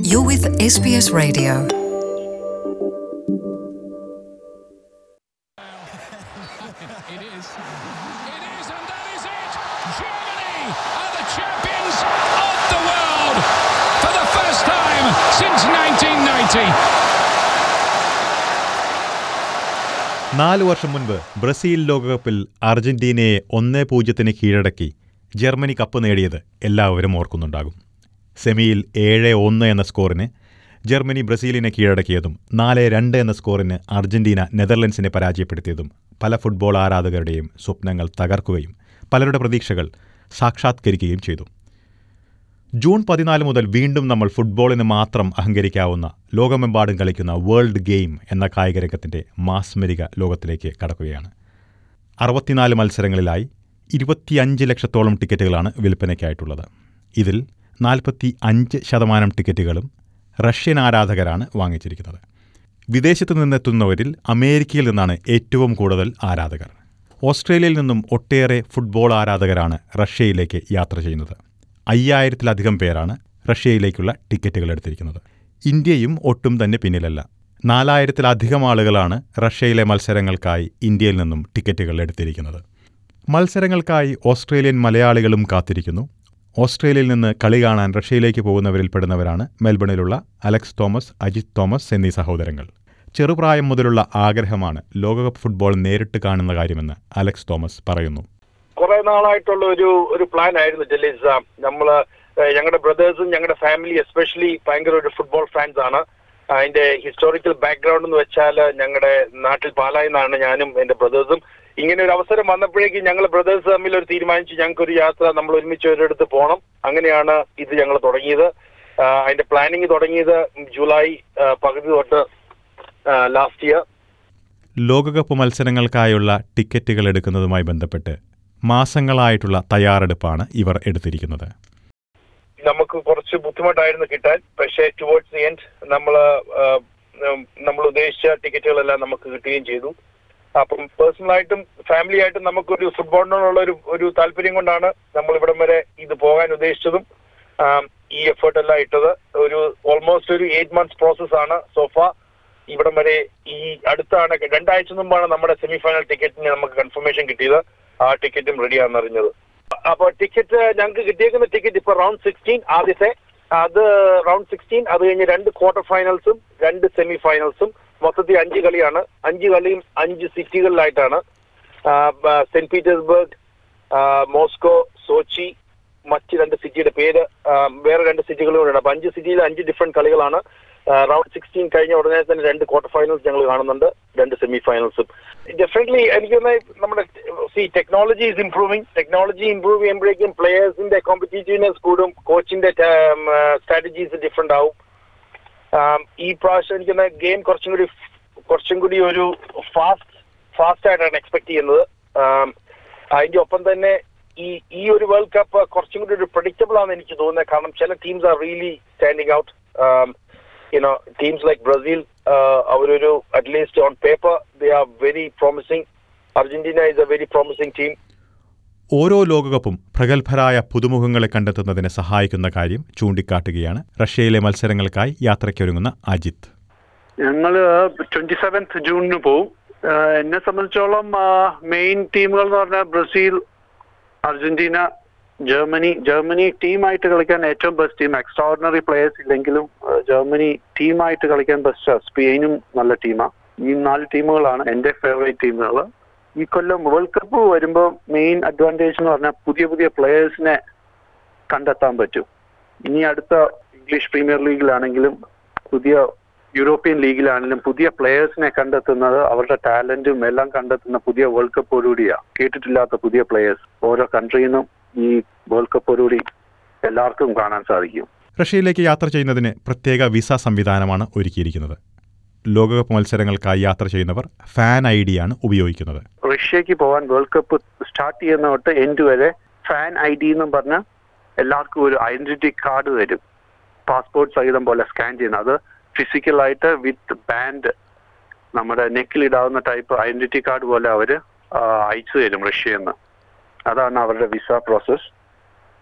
You're with SBS Radio. It is. It is, and that is it. Germany are the champions of the world for the first time since 1990. നാല് വർഷം മുൻപ് Brazil ലോകകപ്പിൽ അർജന്റീനയെ ഒന്നേ പൂജ്യത്തിന് കീഴടക്കി Germany cup നേടിയത് എല്ലാവരും ഓർക്കുന്നുണ്ടാകും സെമിയിൽ ഏഴ് ഒന്ന് എന്ന സ്കോറിന് ജർമ്മനി ബ്രസീലിനെ കീഴടക്കിയതും നാല് രണ്ട് എന്ന സ്കോറിന് അർജന്റീന നെതർലൻഡ്സിനെ പരാജയപ്പെടുത്തിയതും പല ഫുട്ബോൾ ആരാധകരുടെയും സ്വപ്നങ്ങൾ തകർക്കുകയും പലരുടെ പ്രതീക്ഷകൾ സാക്ഷാത്കരിക്കുകയും ചെയ്തു ജൂൺ പതിനാല് മുതൽ വീണ്ടും നമ്മൾ ഫുട്ബോളിന് മാത്രം അഹങ്കരിക്കാവുന്ന ലോകമെമ്പാടും കളിക്കുന്ന വേൾഡ് ഗെയിം എന്ന കായികരംഗത്തിൻ്റെ മാസ്മരിക ലോകത്തിലേക്ക് കടക്കുകയാണ് അറുപത്തിനാല് മത്സരങ്ങളിലായി ഇരുപത്തിയഞ്ച് ലക്ഷത്തോളം ടിക്കറ്റുകളാണ് വിൽപ്പനയ്ക്കായിട്ടുള്ളത് ഇതിൽ നാൽപ്പത്തി അഞ്ച് ശതമാനം ടിക്കറ്റുകളും റഷ്യൻ ആരാധകരാണ് വാങ്ങിച്ചിരിക്കുന്നത് വിദേശത്തു നിന്നെത്തുന്നവരിൽ അമേരിക്കയിൽ നിന്നാണ് ഏറ്റവും കൂടുതൽ ആരാധകർ ഓസ്ട്രേലിയയിൽ നിന്നും ഒട്ടേറെ ഫുട്ബോൾ ആരാധകരാണ് റഷ്യയിലേക്ക് യാത്ര ചെയ്യുന്നത് അയ്യായിരത്തിലധികം പേരാണ് റഷ്യയിലേക്കുള്ള ടിക്കറ്റുകൾ എടുത്തിരിക്കുന്നത് ഇന്ത്യയും ഒട്ടും തന്നെ പിന്നിലല്ല നാലായിരത്തിലധികം ആളുകളാണ് റഷ്യയിലെ മത്സരങ്ങൾക്കായി ഇന്ത്യയിൽ നിന്നും ടിക്കറ്റുകൾ എടുത്തിരിക്കുന്നത് മത്സരങ്ങൾക്കായി ഓസ്ട്രേലിയൻ മലയാളികളും കാത്തിരിക്കുന്നു ഓസ്ട്രേലിയയിൽ നിന്ന് കളി കാണാൻ റഷ്യയിലേക്ക് പോകുന്നവരിൽ പെടുന്നവരാണ് മെൽബണിലുള്ള അലക്സ് തോമസ് അജിത് തോമസ് എന്നീ സഹോദരങ്ങൾ ചെറുപ്രായം മുതലുള്ള ആഗ്രഹമാണ് ലോകകപ്പ് ഫുട്ബോൾ നേരിട്ട് കാണുന്ന കാര്യമെന്ന് അലക്സ് തോമസ് പറയുന്നു കുറെ നാളായിട്ടുള്ള ഒരു ഒരു പ്ലാൻ ആയിരുന്നു ജലീസ നമ്മള് ഏഹ്, ഞങ്ങളുടെ ബ്രദേഴ്സും ഞങ്ങളുടെ ഫാമിലി എസ്പെഷ്യലി ഭയങ്കര ഒരു ഫുട്ബോൾ ഫാൻസ് ആണ് അതിന്റെ ഹിസ്റ്റോറിക്കൽ ബാക്ക്ഗ്രൗണ്ട് എന്ന് വെച്ചാൽ ഞങ്ങളുടെ നാട്ടിൽ പാലായിൽ നിന്നാണ് ഞാനും എന്റെ ബ്രദേഴ്സും ഇങ്ങനെ ഒരു അവസരം വന്നപ്പോഴേക്കും ഞങ്ങൾ ബ്രദേഴ്സ് തമ്മിൽ ഒരു തീരുമാനിച്ചു ഞങ്ങൾക്ക് ഒരു യാത്ര നമ്മൾ ഒരുമിച്ച് ഒരിടത്ത് പോകണം അങ്ങനെയാണ് ഇത് ഞങ്ങൾ തുടങ്ങിയത് ആഹ്, അതിന്റെ പ്ലാനിങ് തുടങ്ങിയത് ജൂലൈ ആഹ്, പകുതി തൊട്ട് ലാസ്റ്റ് ഇയർ ലോകകപ്പ് മത്സരങ്ങൾക്കായുള്ള ടിക്കറ്റുകൾ എടുക്കുന്നതുമായി ബന്ധപ്പെട്ട് മാസങ്ങളായിട്ടുള്ള തയ്യാറെടുപ്പാണ് ഇവർ എടുത്തിരിക്കുന്നത് നമുക്ക് കുറച്ച് ബുദ്ധിമുട്ടായിരുന്നു കിട്ടാൻ പക്ഷേ ടുവേർഡ്സ് ദി എൻഡ് നമ്മൾ നമ്മൾ ഉദ്ദേശിച്ച ടിക്കറ്റുകളെല്ലാം നമുക്ക് കിട്ടുകയും ചെയ്തു അപ്പം പേഴ്സണലായിട്ടും ഫാമിലി ആയിട്ടും നമുക്കൊരു ഫുട്ബോളിനോടുള്ള ഒരു ഒരു താല്പര്യം കൊണ്ടാണ് നമ്മൾ ഇവിടം വരെ ഇത് പോകാൻ ഉദ്ദേശിച്ചതും ആം, ഈ എഫേർട്ട് എല്ലാം ഇട്ടത് ഒരു ഓൾമോസ്റ്റ് ഒരു എയ്റ്റ് മന്ത്സ് പ്രോസസ് ആണ് സോഫ ഇവിടം വരെ ഈ അടുത്താണ് രണ്ടാഴ്ച മുമ്പാണ് നമ്മുടെ സെമി ഫൈനൽ ടിക്കറ്റിന് നമുക്ക് കൺഫർമേഷൻ കിട്ടിയത് ആ ടിക്കറ്റും റെഡിയാണെന്ന് അറിഞ്ഞത് അപ്പൊ ടിക്കറ്റ് ഞങ്ങൾക്ക് കിട്ടിയേക്കുന്ന ടിക്കറ്റ് ഇപ്പൊ റൗണ്ട് സിക്സ്റ്റീൻ ആദ്യത്തെ അത് റൗണ്ട് സിക്സ്റ്റീൻ അത് കഴിഞ്ഞ് രണ്ട് ക്വാർട്ടർ ഫൈനൽസും രണ്ട് സെമി ഫൈനൽസും മൊത്തത്തിൽ അഞ്ച് കളിയാണ് അഞ്ച് കളിയും അഞ്ച് സിറ്റികളിലായിട്ടാണ് സെന്റ് പീറ്റേഴ്സ്ബർഗ് ആ, മോസ്കോ സോച്ചി മറ്റ് രണ്ട് സിറ്റിയുടെ പേര് ആ, വേറെ രണ്ട് സിറ്റികളും കൂടെ ഉണ്ട് അപ്പൊ അഞ്ച് സിറ്റിയിൽ അഞ്ച് ഡിഫറെന്റ് കളികളാണ് റൗണ്ട് സിക്സ്റ്റീൻ കഴിഞ്ഞ ഉടനെ തന്നെ രണ്ട് ക്വാർട്ടർ ഫൈനൽസ് ഞങ്ങൾ കാണുന്നുണ്ട് രണ്ട് സെമി ഫൈനൽസും ഡെഫിനറ്റ്ലി എനിക്ക് തോന്നുന്നത് നമ്മുടെ see technology is improving technology improve ചെയ്യുമ്പോഴേക്കും പ്ലേയേഴ്സിന്റെ കോമ്പറ്റീറ്റീവ്നെസ് കൂടും കോച്ചിന്റെ സ്ട്രാറ്റജീസ് ഡിഫറെന്റ് ആവും ആം, ഈ പ്രാവശ്യം എനിക്ക് ഗെയിം കുറച്ചും കൂടി കുറച്ചും കൂടി ഒരു ഫാസ്റ്റ് ഫാസ്റ്റ് ആയിട്ടാണ് എക്സ്പെക്ട് ചെയ്യുന്നത് ആം, അതിന്റെ ഒപ്പം തന്നെ ഈ ഈ ഒരു വേൾഡ് കപ്പ് കുറച്ചും കൂടി ഒരു പ്രഡിക്റ്റബിൾ ആണെന്ന് എനിക്ക് തോന്നുന്നത് കാരണം ചില teams are really standing out you know teams like Brazil അവരൊരു at least on paper they are very promising Argentina is a very promising team ഓരോ ലോകകപ്പും പ്രഗത്ഭരായ പുതുമുഖങ്ങളെ കണ്ടെത്തുന്നതിന് സഹായിക്കുന്ന കാര്യം ചൂണ്ടിക്കാട്ടുകയാണ് റഷ്യയിലെ മത്സരങ്ങൾക്കായി യാത്രയ്ക്കൊരുങ്ങുന്ന അജിത്ത് ഞങ്ങള് ട്വന്റി സെവൻത്ത് ജൂണിന് പോവും ആഹ് എന്നെ സംബന്ധിച്ചോളം മെയിൻ ടീമുകൾ എന്ന് പറഞ്ഞാൽ ബ്രസീൽ അർജന്റീന ജർമ്മനി ജർമ്മനി ടീമായിട്ട് കളിക്കാൻ ഏറ്റവും ബെസ്റ്റ് ടീം എക്സ്ട്രാordinary പ്ലേയേഴ്സ് ഇല്ലെങ്കിലും ആഹ് ജർമ്മനി ടീമായിട്ട് കളിക്കാൻ ബെസ്റ്റ് സ്പെയിനും നല്ല ടീമാണ് ഈ നാല് ടീമുകളാണ് എന്റെ ഫേവറേറ്റ് ടീമുകൾ ഈ കൊല്ലം വേൾഡ് കപ്പ് വരുമ്പോൾ മെയിൻ അഡ്വാൻറ്റേജ് എന്ന് പറഞ്ഞാൽ പുതിയ പുതിയ പ്ലേയേഴ്സിനെ കണ്ടെത്താൻ പറ്റും ഇനി അടുത്ത ഇംഗ്ലീഷ് പ്രീമിയർ ലീഗിലാണെങ്കിലും പുതിയ യൂറോപ്യൻ ലീഗിലാണെങ്കിലും പുതിയ പ്ലേയേഴ്സിനെ കണ്ടെത്തുന്നത് അവരുടെ ടാലന്റും എല്ലാം കണ്ടെത്തുന്ന പുതിയ വേൾഡ് കപ്പോടുകൂടിയാ കേട്ടിട്ടില്ലാത്ത പുതിയ പ്ലേയേഴ്സ് ഓരോ കൺട്രിയിൽ നിന്നും ഈ വേൾഡ് കപ്പോടുകൂടി എല്ലാവർക്കും കാണാൻ സാധിക്കും റഷ്യയിലേക്ക് യാത്ര ചെയ്യുന്നതിന് പ്രത്യേക വിസ സംവിധാനമാണ് ഒരുക്കിയിരിക്കുന്നത് ലോകകപ്പ് മത്സരങ്ങൾക്കായി യാത്ര ചെയ്യുന്നവർ ഫാൻ ഐ ഡിയാണ് ഉപയോഗിക്കുന്നത് റഷ്യക്ക് പോകാൻ വേൾഡ് കപ്പ് സ്റ്റാർട്ട് ചെയ്യുന്ന തൊട്ട് എൻഡ് വരെ ഫാൻ ഐ ഡി എന്നും പറഞ്ഞ് എല്ലാവർക്കും ഒരു ഐഡന്റിറ്റി കാർഡ് തരും പാസ്പോർട്ട് സഹിതം പോലെ സ്കാൻ ചെയ്യുന്നത് അത് ഫിസിക്കലായിട്ട് വിത്ത് ബാൻഡ് നമ്മുടെ നെക്കിൽ ഇടാവുന്ന ടൈപ്പ് ഐഡന്റിറ്റി കാർഡ് പോലെ അവർ അയച്ചു തരും റഷ്യയിൽ നിന്ന് അതാണ് അവരുടെ വിസ പ്രോസസ്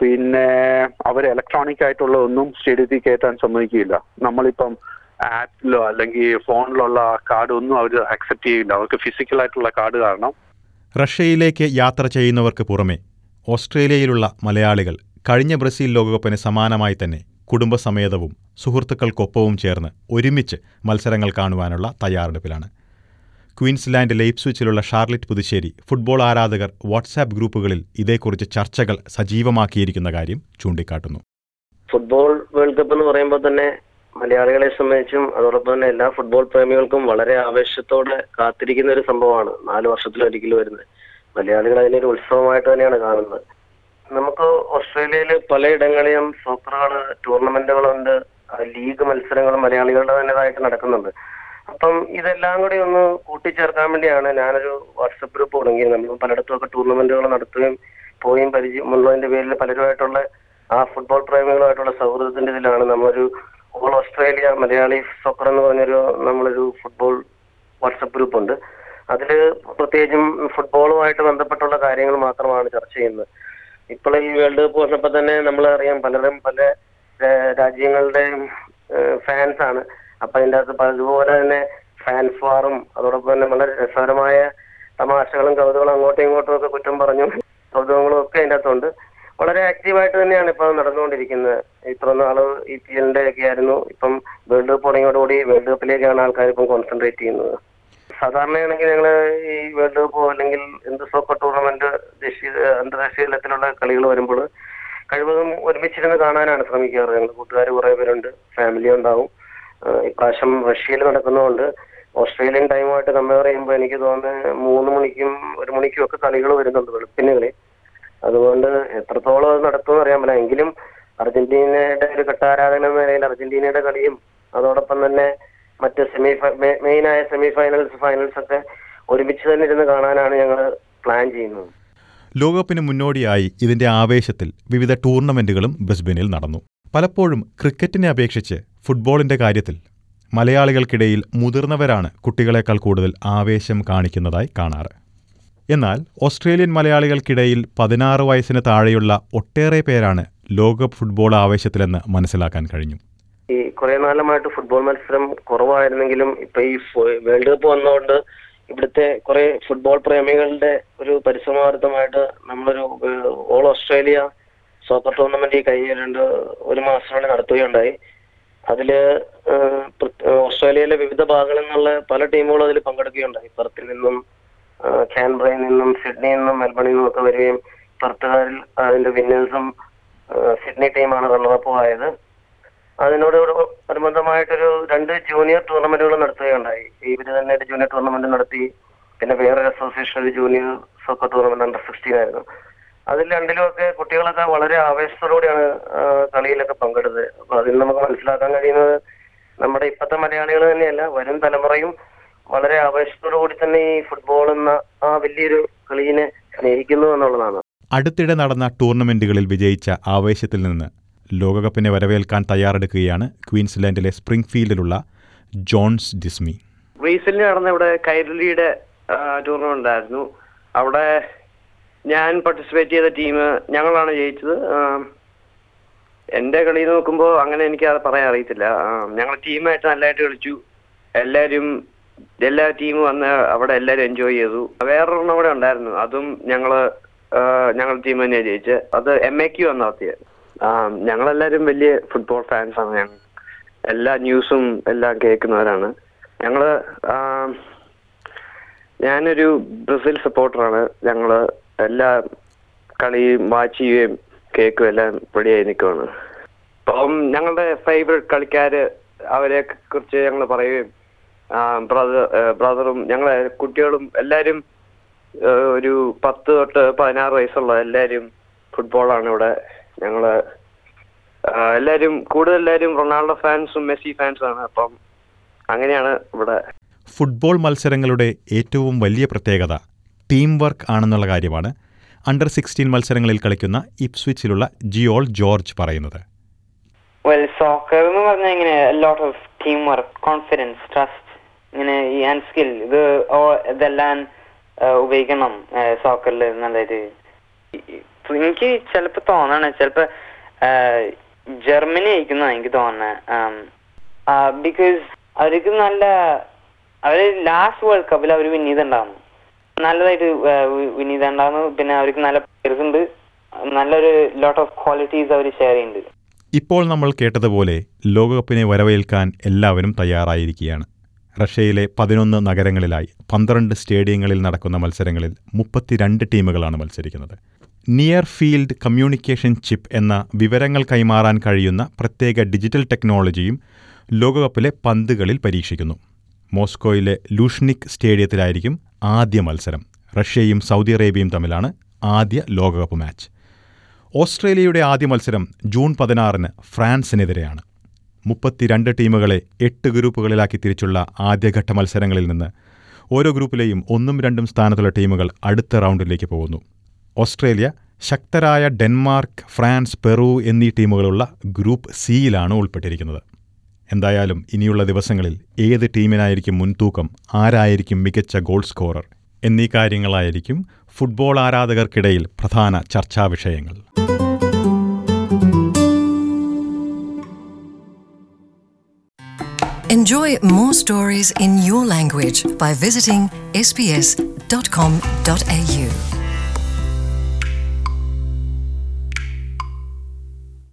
പിന്നെ അവർ ഇലക്ട്രോണിക് ആയിട്ടുള്ള ഒന്നും സ്റ്റേഡിയത്തിൽ കയറ്റാൻ സമ്മതിക്കില്ല നമ്മളിപ്പം ആപ്പിലോ അല്ലെങ്കിൽ ഫോണിലുള്ള കാർഡ് ഒന്നും അവർ അക്സെപ്റ്റ് ചെയ്യില്ല അവർക്ക് ഫിസിക്കൽ ആയിട്ടുള്ള കാർഡ് കാരണം റഷ്യയിലേക്ക് യാത്ര ചെയ്യുന്നവർക്ക് പുറമെ ഓസ്ട്രേലിയയിലുള്ള മലയാളികൾ കഴിഞ്ഞ ബ്രസീൽ ലോകകപ്പിന് സമാനമായി തന്നെ കുടുംബസമേതവും സുഹൃത്തുക്കൾക്കൊപ്പവും ചേർന്ന് ഒരുമിച്ച് മത്സരങ്ങൾ കാണുവാനുള്ള തയ്യാറെടുപ്പിലാണ് ക്വീൻസ്ലാൻഡ് ലെയ്പ്സ്വിച്ചിലുള്ള ഷാർലറ്റ് പുതുശ്ശേരി ഫുട്ബോൾ ആരാധകർ വാട്സാപ്പ് ഗ്രൂപ്പുകളിൽ ഇതേക്കുറിച്ച് ചർച്ചകൾ സജീവമാക്കിയിരിക്കുന്ന കാര്യം ചൂണ്ടിക്കാട്ടുന്നു ഫുട്ബോൾ വേൾഡ് കപ്പ് എന്ന് പറയുമ്പോൾ തന്നെ മലയാളികളെ സംബന്ധിച്ചും അതോടൊപ്പം തന്നെ എല്ലാ ഫുട്ബോൾ പ്രേമികൾക്കും വളരെ ആവേശത്തോടെ കാത്തിരിക്കുന്ന ഒരു സംഭവമാണ് നാല് വർഷത്തിലൊരിക്കൽ വരുന്നത് മലയാളികൾ അതിനൊരു ഉത്സവമായിട്ട് തന്നെയാണ് കാണുന്നത് നമുക്ക് ഓസ്ട്രേലിയയിൽ പലയിടങ്ങളിലും സോക്കറുകൾ ടൂർണമെന്റുകളുണ്ട് ആ ലീഗ് മത്സരങ്ങൾ മലയാളികളുടെ തന്നെതായിട്ട് നടക്കുന്നുണ്ട് അപ്പം ഇതെല്ലാം കൂടി ഒന്ന് കൂട്ടിച്ചേർക്കാൻ വേണ്ടിയാണ് ഞാനൊരു വാട്സപ്പ് ഗ്രൂപ്പ് തുടങ്ങിയത് നമ്മൾ പലയിടത്തുമൊക്കെ ടൂർണമെന്റുകൾ നടത്തുകയും പോയും പരിചയമുള്ളതിന്റെ പേരിൽ പലരുമായിട്ടുള്ള ആ ഫുട്ബോൾ പ്രേമികളുമായിട്ടുള്ള സൗഹൃദത്തിന്റെ ഇതിലാണ് നമ്മളൊരു ഓൾ ഓസ്ട്രേലിയ മലയാളി സോക്കർ എന്ന് പറഞ്ഞൊരു നമ്മളൊരു ഫുട്ബോൾ വാട്സപ്പ് ഗ്രൂപ്പ് ഉണ്ട് അതിൽ പ്രത്യേകിച്ചും ഫുട്ബോളുമായിട്ട് ബന്ധപ്പെട്ടുള്ള കാര്യങ്ങൾ മാത്രമാണ് ചർച്ച ചെയ്യുന്നത് ഇപ്പോൾ ഈ വേൾഡ് കപ്പ് വന്നപ്പോൾ തന്നെ നമ്മൾ അറിയാം പലരും പല ഏഹ്, രാജ്യങ്ങളുടെയും ഫാൻസ് ആണ് അപ്പൊ അതിൻ്റെ അകത്ത് പ- അതുപോലെ തന്നെ ഫാൻസ് വാറും അതോടൊപ്പം തന്നെ വളരെ രസകരമായ തമാശകളും കൗതുകളും അങ്ങോട്ടും ഇങ്ങോട്ടും ഒക്കെ കുറ്റം പറഞ്ഞു കൗതുകങ്ങളും ഒക്കെ അതിൻ്റെ അകത്തുണ്ട് വളരെ ആക്റ്റീവായിട്ട് തന്നെയാണ് ഇപ്പൊ നടന്നുകൊണ്ടിരിക്കുന്നത് ഇത്ര നാള് ഇ പി എല്ലിന്റെ ഒക്കെ ആയിരുന്നു ഇപ്പം വേൾഡ് കപ്പ് തുടങ്ങിയോടുകൂടി വേൾഡ് കപ്പിലേക്കാണ് ആൾക്കാർ ഇപ്പം കോൺസെൻട്രേറ്റ് ചെയ്യുന്നത് സാധാരണയാണെങ്കിൽ ഞങ്ങൾ ഈ വേൾഡ് കപ്പോ അല്ലെങ്കിൽ എന്ത് സോക്കർ ടൂർണമെന്റ് ദേശീയ അന്തർദേശീയ തലത്തിലുള്ള കളികൾ വരുമ്പോൾ കഴിവതും ഒരുമിച്ചിരുന്ന് കാണാനാണ് ശ്രമിക്കാറ് ഞങ്ങൾ കൂട്ടുകാർ കുറെ പേരുണ്ട് ഫാമിലി ഉണ്ടാവും ആഹ് ഇപ്രാവശ്യം റഷ്യയിൽ നടക്കുന്നതുകൊണ്ട് ഓസ്ട്രേലിയൻ ടൈമുമായിട്ട് കമ്പയർ ചെയ്യുമ്പോൾ എനിക്ക് തോന്നുന്നത് മൂന്ന് മണിക്കും ഒരു മണിക്കും ഒക്കെ കളികൾ വരുന്നുണ്ട് വെളുപ്പിന് കളി അതുകൊണ്ട് എത്രത്തോളം അത് നടത്തുമെന്ന് അറിയാൻ പറ്റില്ല എങ്കിലും അർജന്റീനയുടെ ഒരു കെട്ടാരാധന എന്ന നിലയിൽ അർജന്റീനയുടെ കളിയും അതോടൊപ്പം തന്നെ മറ്റ് സെമി മെയിൻ ആയ സെമി ഫൈനൽസ് ഫൈനൽസ് ഒക്കെ ഒരുമിച്ച് തന്നെ ഇരുന്ന് കാണാനാണ് ഞങ്ങൾ പ്ലാൻ ചെയ്യുന്നത് ലോകകപ്പിന് മുന്നോടിയായി ഇതിന്റെ ആവേശത്തിൽ വിവിധ ടൂർണമെന്റുകളും ബ്രിസ്ബനിൽ നടന്നു പലപ്പോഴും ക്രിക്കറ്റിനെ അപേക്ഷിച്ച് ഫുട്ബോളിന്റെ കാര്യത്തിൽ മലയാളികൾക്കിടയിൽ മുതിർന്നവരാണ് കുട്ടികളെക്കാൾ കൂടുതൽ ആവേശം കാണിക്കുന്നതായി കാണാറ് എന്നാൽ ഓസ്ട്രേലിയൻ മലയാളികൾക്കിടയിൽ പതിനാറ് വയസ്സിന് താഴെയുള്ള ഒട്ടേറെ പേരാണ് ലോകകപ്പ് ഫുട്ബോൾ ആവേശത്തിലെന്ന് മനസ്സിലാക്കാൻ കഴിഞ്ഞു ഈ കുറെ നാളുമായിട്ട് ഫുട്ബോൾ മത്സരം കുറവായിരുന്നെങ്കിലും ഇപ്പൊ ഈ ഫു- വേൾഡ് കപ്പ് വന്നതുകൊണ്ട് ഇവിടുത്തെ കുറെ ഫുട്ബോൾ പ്രേമികളുടെ ഒരു പരിസമാർത്ഥമായിട്ട് നമ്മളൊരു ഏഹ്, ഓൾ ഓസ്ട്രേലിയ സോക്കർ ടൂർണമെന്റ് ഈ കഴിഞ്ഞ രണ്ട് ഒരു മാസത്തോടെ നടത്തുകയുണ്ടായി അതില് ഏഹ്, പ്ര- ഓസ്ട്രേലിയയിലെ വിവിധ ഭാഗങ്ങളിൽ നിന്നുള്ള പല ടീമുകളും അതിൽ പങ്കെടുക്കുകയുണ്ടായി പെർത്തിൽ നിന്നും ഏഹ്, കാൻബ്രയിൽ നിന്നും സിഡ്നിയിൽ നിന്നും മെൽബണിൽ നിന്നും ഒക്കെ വരികയും പെർത്തുകാരിൽ അതിന്റെ വിന്നേഴ്സും സിഡ്നി ടീമാണ് റണ്ണറപ്പും ആയത് അതിനോട് ഒരു അനുബന്ധമായിട്ടൊരു രണ്ട് ജൂനിയർ ടൂർണമെന്റുകൾ നടത്തുകയുണ്ടായി ഇവര് തന്നെ ഒരു ജൂനിയർ ടൂർണമെന്റ് നടത്തി പിന്നെ വേറൊരു അസോസിയേഷൻ ഒരു junior soccer tournament under sixteen ആയിരുന്നു അതിൽ രണ്ടിലുമൊക്കെ കുട്ടികളൊക്കെ വളരെ ആവേശത്തോടുകൂടിയാണ് ആ, കളിയിലൊക്കെ പങ്കെടുത്തത് അപ്പൊ അതിൽ നമുക്ക് മനസ്സിലാക്കാൻ കഴിയുന്നത് നമ്മുടെ ഇപ്പോഴത്തെ മലയാളികൾ തന്നെയല്ല വരും തലമുറയും വളരെ ആവേശത്തോടു കൂടി തന്നെ ഈ ഫുട്ബോൾ എന്ന ആ വലിയൊരു കളിയെ സ്നേഹിക്കുന്നു എന്നുള്ളതാണ് അടുത്തിടെ നടന്ന ടൂർണമെന്റുകളിൽ വിജയിച്ച ആവേശത്തിൽ നിന്ന് ലോകകപ്പിനെ വരവേൽക്കാൻ തയ്യാറെടുക്കുകയാണ് ക്വീൻസ്ലാൻഡിലെ സ്പ്രിംഗ്ഫീൽഡിലുള്ള ജോൺസ് ഡിസ്മി റീസെന്റ് നടന്ന ഇവിടെ കൈരളിയുടെ ടൂർണമെന്റ് ആയിരുന്നു അവിടെ ഞാൻ പാർട്ടിസിപ്പേറ്റ് ചെയ്ത ടീം ഞങ്ങളാണ് ജയിച്ചത് ആം, എന്റെ കളി നോക്കുമ്പോൾ അങ്ങനെ എനിക്ക് അത് പറയാൻ അറിയത്തില്ല ഞങ്ങൾ ടീമായിട്ട് നല്ലതായിട്ട് കളിച്ചു എല്ലാവരും എല്ലാ ടീമും വന്ന് അവിടെ എല്ലാവരും എൻജോയ് ചെയ്തു വേറൊരെണ്ണം കൂടെ ഉണ്ടായിരുന്നു അതും ഞങ്ങള് ആ, ഞങ്ങൾ ടീം തന്നെയാണ് ജയിച്ചത് അത് എം എ ക്യു ആണ് നടത്തിയത് ആ, ഞങ്ങളെല്ലാവരും വലിയ ഫുട്ബോൾ ഫാൻസ് ആണ് ഞങ്ങൾ എല്ലാ ന്യൂസും എല്ലാം കേൾക്കുന്നവരാണ് ഞങ്ങള് ആ, ഞാനൊരു ബ്രസീൽ സപ്പോർട്ടറാണ് ഞങ്ങള് എല്ലാ കളിയും വാച്ച് ചെയ്യുകയും കേൾക്കുകയും എല്ലാം റെഡിയായി നിൽക്കുവാണ് അപ്പം ഞങ്ങളുടെ ഫേവറേറ്റ് കളിക്കാര് അവരെ കുറിച്ച് ഞങ്ങൾ പറയുകയും ബ്രദർ ബ്രദറും ഞങ്ങളെ കുട്ടികളും എല്ലാവരും ആ, ഒരു പത്ത് തൊട്ട് പതിനാറ് വയസ്സുള്ള എല്ലാവരും ഫുട്ബോളാണ് ഇവിടെ ഞങ്ങള് ആ, എല്ലാവരും കൂടുതൽ എല്ലാവരും റൊണാൾഡോ ഫാൻസും മെസ്സി ഫാൻസും ആണ് അപ്പം അങ്ങനെയാണ് ഇവിടെ ഫുട്ബോൾ മത്സരങ്ങളുടെ ഏറ്റവും വലിയ പ്രത്യേകത ടീം വർക്ക് ആണെന്നുള്ള കാര്യമാണ് അണ്ടർ സിക്സ്റ്റീൻ മത്സരങ്ങളിൽ കളിക്കുന്ന ഇപ്സ്വിച്ചിലുള്ള ജിയോൾ ജോർജ് പറയുന്നത് വെൽ സോക്കർ എന്ന് പറഞ്ഞാൽ ഇങ്ങനെ lot of team work confidence trust ഇങ്ങനെ ഈ ആൻഡ് സ്കിൽ ഇത് ഓ- ഇതെല്ലാം ആ, ഉപയോഗിക്കണം സോക്കറിൽ നല്ലൊരു എനിക്ക് ചിലപ്പോ തോന്നണ ചിലപ്പോ ജർമ്മനി ആയിരിക്കുന്ന എനിക്ക് തോന്നണേ ബിക്കോസ് അവർക്ക് നല്ല അവര് ലാസ്റ്റ് വേൾഡ് കപ്പിൽ അവർ വിൻ ചെയ്തിട്ടുണ്ടായിരുന്നു നല്ലതായിട്ട് വിൻ ചെയ്തിട്ടുണ്ടായിരുന്നു പിന്നെ അവർക്ക് നല്ല പ്ലെയേഴ്സ് ഉണ്ട് നല്ലൊരു ലോട്ട് ഓഫ് ക്വാളിറ്റീസ് അവർ ഷെയർ ചെയ്യുന്നുണ്ട് ഇപ്പോൾ നമ്മൾ കേട്ടതുപോലെ ലോകകപ്പിനെ വരവേൽക്കാൻ എല്ലാവരും തയ്യാറായിരിക്കുകയാണ് റഷ്യയിലെ പതിനൊന്ന് നഗരങ്ങളിലായി പന്ത്രണ്ട് സ്റ്റേഡിയങ്ങളിൽ നടക്കുന്ന മത്സരങ്ങളിൽ മുപ്പത്തിരണ്ട് ടീമുകളാണ് മത്സരിക്കുന്നത് നിയർ ഫീൽഡ് കമ്മ്യൂണിക്കേഷൻ ചിപ്പ് എന്ന വിവരങ്ങൾ കൈമാറാൻ കഴിയുന്ന പ്രത്യേക ഡിജിറ്റൽ ടെക്നോളജിയും ലോകകപ്പിലെ പന്തുകളിൽ പരീക്ഷിക്കുന്നു മോസ്കോയിലെ ലൂഷ്നിക് സ്റ്റേഡിയത്തിലായിരിക്കും ആദ്യ മത്സരം റഷ്യയും സൗദി അറേബ്യയും തമ്മിലാണ് ആദ്യ ലോകകപ്പ് മാച്ച് ഓസ്ട്രേലിയയുടെ ആദ്യ മത്സരം ജൂൺ പതിനാറിന് ഫ്രാൻസിനെതിരെയാണ് മുപ്പത്തിരണ്ട് ടീമുകളെ എട്ട് ഗ്രൂപ്പുകളിലാക്കി തിരിച്ചുള്ള ആദ്യഘട്ട മത്സരങ്ങളിൽ നിന്ന് ഓരോ ഗ്രൂപ്പിലെയും ഒന്നും രണ്ടും സ്ഥാനത്തുള്ള ടീമുകൾ അടുത്ത റൗണ്ടിലേക്ക് പോകുന്നു ഓസ്ട്രേലിയ ശക്തരായ ഡെൻമാർക്ക് ഫ്രാൻസ് പെറു എന്നീ ടീമുകളുള്ള ഗ്രൂപ്പ് സിയിലാണ് ഉൾപ്പെട്ടിരിക്കുന്നത് എന്തായാലും ഇനിയുള്ള ദിവസങ്ങളിൽ ഏത് ടീമിനായിരിക്കും മുൻതൂക്കം ആരായിരിക്കും മികച്ച ഗോൾ സ്കോറർ എന്നീ കാര്യങ്ങളായിരിക്കും ഫുട്ബോൾ ആരാധകർക്കിടയിൽ പ്രധാന ചർച്ചാ വിഷയങ്ങൾ Enjoy more stories in your language by visiting sbs.com.au.